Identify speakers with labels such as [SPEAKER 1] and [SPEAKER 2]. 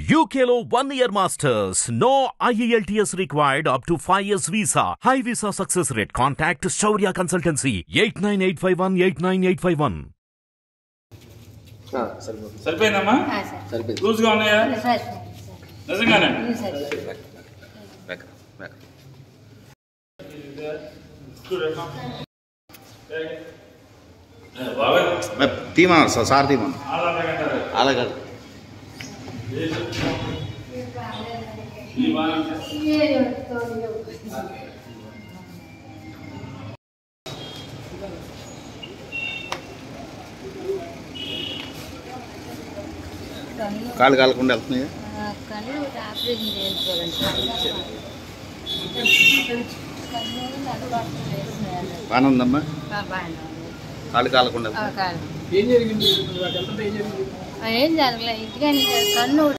[SPEAKER 1] UKLO one year masters. No IELTS required up to 5 years visa. High visa success rate. Contact Shaurya Consultancy 89851 89851.
[SPEAKER 2] ఆ, సరిపోతుంది
[SPEAKER 3] సరిపోయిందమ్మా
[SPEAKER 4] ఆ, sir.
[SPEAKER 2] సరిపోయింది
[SPEAKER 3] లూజ్గా ఉన్నాయా
[SPEAKER 4] sir.
[SPEAKER 3] నిజంగానే
[SPEAKER 4] సార్.
[SPEAKER 2] బ్యాక్ బ్యాక్
[SPEAKER 3] బాగా
[SPEAKER 2] తీమా సార్ తీమా
[SPEAKER 3] అలాగంటారు
[SPEAKER 2] అలాగే
[SPEAKER 3] ఈ బాగా
[SPEAKER 4] కన్ను
[SPEAKER 2] కాళ్ళు కాలకుండా వెళ్తున్నాయి
[SPEAKER 4] ఆ, కన్ను ఆపరేషన్ చేయించుకోవాలండి కన్ను నడవాల్సి చేస్తున్నారు
[SPEAKER 2] బాగానే ఉందమ్మా
[SPEAKER 4] బాగానే ఉంది.
[SPEAKER 2] కాళ్ళు కాలకుండా
[SPEAKER 4] ఆ,
[SPEAKER 2] వెళ్తున్నాయి
[SPEAKER 4] కాదు. ఆ, ఏం జరగలేదు ఇంటికాని కన్ను